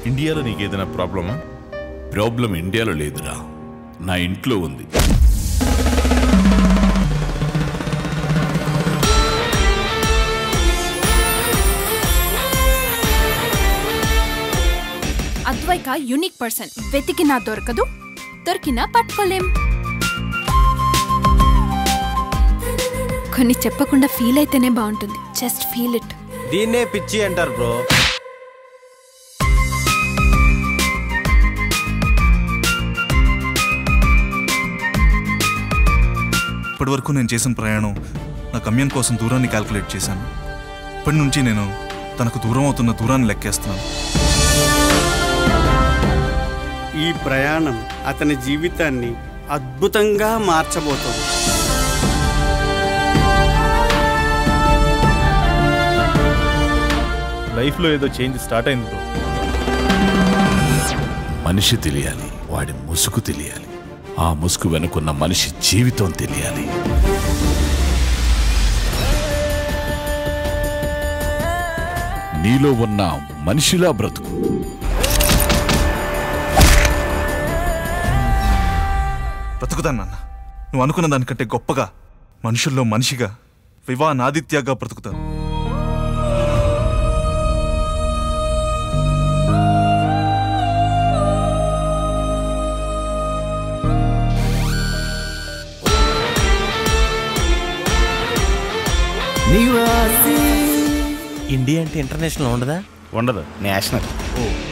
ఇండియాలో నీకేదైనా ప్రాబ్లమా ప్రాబ్లం ఇండియాలో లేదురా నా ఇంట్లో ఉంది అద్వైక యూనిక్ పర్సన్ వెతికినా దొరకదు దొరికినా పట్టుకోలేం కొన్ని చెప్పకుండా ఫీల్ అయితేనే బాగుంటుంది జస్ట్ ఫీల్ ఇట్ దీన్నే పిచ్చి అంటారు బ్రో ఇప్పటి వరకు నేను చేసిన ప్రయాణం నా గమ్యం కోసం దూరాన్ని క్యాల్కులేట్ చేశాను ఇప్పటి నుంచి నేను తనకు దూరం అవుతున్న దూరాన్ని లెక్కేస్తున్నాను ఈ ప్రయాణం అతని జీవితాన్ని అద్భుతంగా మార్చబోతోంది లైఫ్లో ఏదో చేంజ్ స్టార్ట్ అయింది బ్రో మనిషి తెలియాలి వాడి ముసుగు తెలియాలి ఆ ముసుగు వెనుకున్న మనిషి జీవితం తెలియాలి నీలో ఉన్న మనిషిలా బ్రతుకు బ్రతుకుతాను నాన్న నువ్వు అనుకున్న దానికంటే గొప్పగా మనుషుల్లో మనిషిగా వివానాదిత్యాగా బ్రతుకుతాను ఇండియా అంటే ఇంటర్నేషనల్ ఉండదా ఉండదు నేషనల్ ఓ